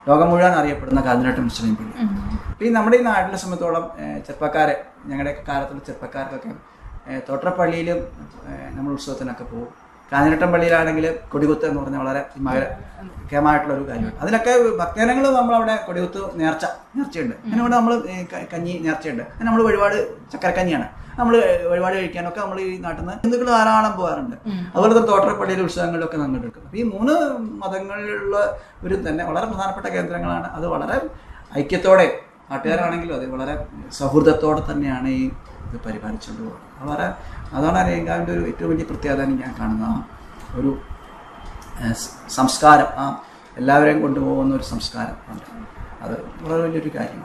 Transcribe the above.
ലോകം മുഴുവൻ അറിയപ്പെടുന്ന കാഞ്ഞിരട്ടം മുസ്ലിം പള്ളി അപ്പോൾ ഈ നമ്മുടെ ഈ നാട്ടിലെ സംബന്ധിച്ചോളം ഏഹ്, ചെറുപ്പക്കാരെ ഞങ്ങളുടെയൊക്കെ കാലത്തുള്ള ചെറുപ്പക്കാർക്കൊക്കെ ഏഹ്, തോട്ടപ്പള്ളിയിലും ഏഹ്, നമ്മൾ ഉത്സവത്തിനൊക്കെ പോകും കാഞ്ഞിരട്ടം പള്ളിയിലാണെങ്കിൽ കൊടികുത്ത് എന്ന് പറഞ്ഞാൽ വളരെ മകരമായിട്ടുള്ള ഒരു കാര്യമാണ് അതിലൊക്കെ ഭക്തജനങ്ങൾ നമ്മളവിടെ കൊടികുത്ത് നേർച്ച നേർച്ചയുണ്ട് അങ്ങനെ ഇവിടെ നമ്മൾ കഞ്ഞി നേർച്ചയുണ്ട് അങ്ങനെ നമ്മൾ വഴിപാട് ചക്കരക്കഞ്ഞിയാണ് നമ്മൾ വഴിപാട് കഴിക്കാനൊക്കെ നമ്മൾ ഈ നാട്ടിൽ നിന്ന് ഹിന്ദുക്കൾ ധാരാളം പോകാറുണ്ട് അതുപോലെ തന്നെ തോട്ടപ്പള്ളിയിലെ ഉത്സവങ്ങളിലൊക്കെ പങ്കെടുക്കും അപ്പോൾ ഈ മൂന്ന് മതങ്ങളിലുള്ള ഒരു തന്നെ വളരെ പ്രധാനപ്പെട്ട കേന്ദ്രങ്ങളാണ് അത് വളരെ ഐക്യത്തോടെ നാട്ടുകാരാണെങ്കിലും അത് വളരെ സൗഹൃദത്തോടെ തന്നെയാണ് ഈ ഇത് പരിപാലിച്ചുകൊണ്ട് പോകുന്നത് വളരെ അതാണ് അരയങ്കാവിൻ്റെ ഒരു ഏറ്റവും വലിയ പ്രത്യേകത ഞാൻ കാണുന്ന ആ ഒരു ഏഹ്, സ് സംസ്കാരം ആ എല്ലാവരെയും കൊണ്ടുപോകുന്ന ഒരു സംസ്കാരം ഉണ്ട് അത് വളരെ വലിയൊരു കാര്യമാണ്